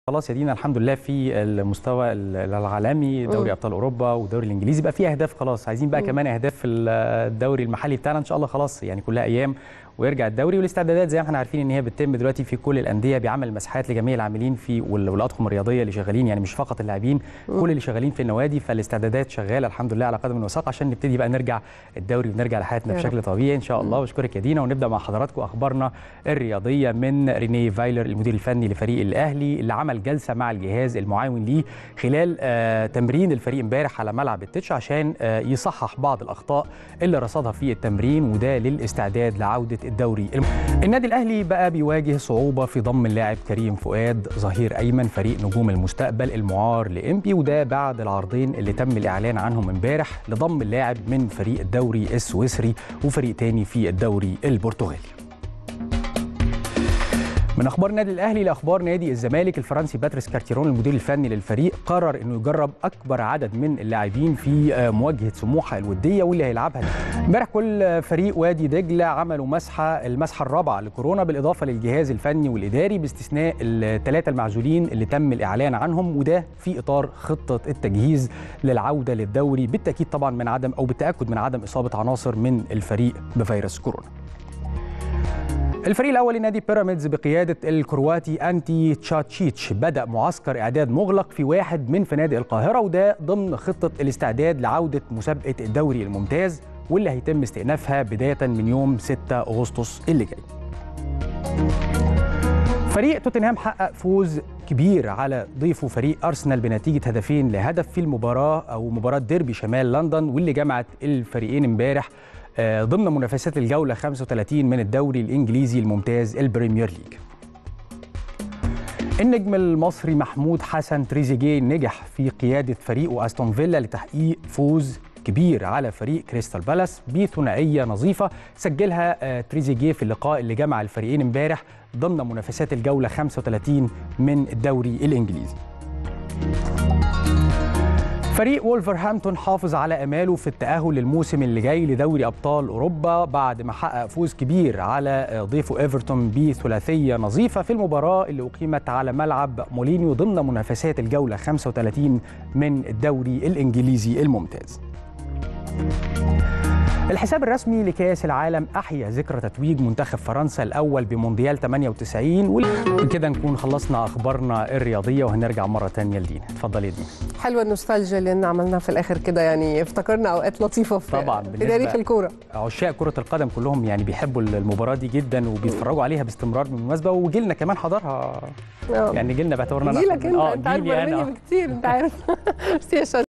خلاص يا دينا الحمد لله في المستوى العالمي دوري ابطال اوروبا والدوري الانجليزي بقى في اهداف خلاص عايزين بقى كمان اهداف في الدوري المحلي بتاعنا ان شاء الله خلاص يعني كلها ايام ويرجع الدوري والاستعدادات زي ما احنا عارفين ان هي بتتم دلوقتي في كل الانديه بعمل مساحات لجميع العاملين في والاطقم الرياضيه اللي شغالين يعني مش فقط اللاعبين كل اللي شغالين في النوادي فالاستعدادات شغاله الحمد لله على قدم وساق عشان نبتدي بقى نرجع الدوري ونرجع لحياتنا بشكل طبيعي ان شاء الله بشكرك يا دينا ونبدا مع حضراتكم اخبارنا الرياضيه من ريني فايلر المدير الفني لفريق الاهلي اللي عمل جلسه مع الجهاز المعاون ليه خلال آه تمرين الفريق امبارح على ملعب التتش عشان آه يصحح بعض الاخطاء اللي رصدها في التمرين وده للاستعداد لعوده الدوري النادي الاهلي بقى بيواجه صعوبه في ضم اللاعب كريم فؤاد ظهير ايمن فريق نجوم المستقبل المعار لامبي وده بعد العرضين اللي تم الاعلان عنهم امبارح لضم اللاعب من فريق الدوري السويسري وفريق تاني في الدوري البرتغالي من اخبار النادي الاهلي لاخبار نادي الزمالك الفرنسي باتريس كارتيرون المدير الفني للفريق قرر انه يجرب اكبر عدد من اللاعبين في مواجهه سموحه الوديه واللي هيلعبها امبارح كل فريق وادي دجله عملوا مسحه المسحه الرابعه لكورونا بالاضافه للجهاز الفني والاداري باستثناء الثلاثه المعزولين اللي تم الاعلان عنهم وده في اطار خطه التجهيز للعوده للدوري بالتاكيد طبعا من عدم او بالتاكد من عدم اصابه عناصر من الفريق بفيروس كورونا الفريق الاول لنادي بيراميدز بقياده الكرواتي انتي تشاتشيتش بدا معسكر اعداد مغلق في واحد من فنادق القاهره وده ضمن خطه الاستعداد لعوده مسابقه الدوري الممتاز واللي هيتم استئنافها بدايه من يوم 6 اغسطس اللي جاي. فريق توتنهام حقق فوز كبير على ضيفه فريق ارسنال بنتيجه هدفين لهدف في المباراه او مباراه ديربي شمال لندن واللي جمعت الفريقين امبارح ضمن منافسات الجولة 35 من الدوري الإنجليزي الممتاز البريمير ليج النجم المصري محمود حسن تريزيجيه نجح في قيادة فريقه أستون فيلا لتحقيق فوز كبير على فريق كريستال بالاس بثنائية نظيفة سجلها تريزيجيه في اللقاء اللي جمع الفريقين امبارح ضمن منافسات الجولة 35 من الدوري الإنجليزي فريق وولفرهامبتون حافظ على اماله في التاهل للموسم اللي جاي لدوري ابطال اوروبا بعد ما حقق فوز كبير على ضيفه ايفرتون بثلاثيه نظيفه في المباراه اللي اقيمت على ملعب مولينيو ضمن منافسات الجوله 35 من الدوري الانجليزي الممتاز. الحساب الرسمي لكأس العالم أحيا ذكرى تتويج منتخب فرنسا الأول بمونديال 98 وبكده نكون خلصنا أخبارنا الرياضية وهنرجع مرة تانية لدينا اتفضلي يا دينا حلوة النوستالجيا اللي عملناها في الآخر كده يعني افتكرنا أوقات لطيفة في, طبعا في تاريخ الكورة عشاق كرة القدم كلهم يعني بيحبوا المباراة دي جدا وبيتفرجوا عليها باستمرار بالمناسبة وجيلنا كمان حضرها يعني جيلنا باعتبارنا جيلك انت انت عارف مني بكتير انت عارف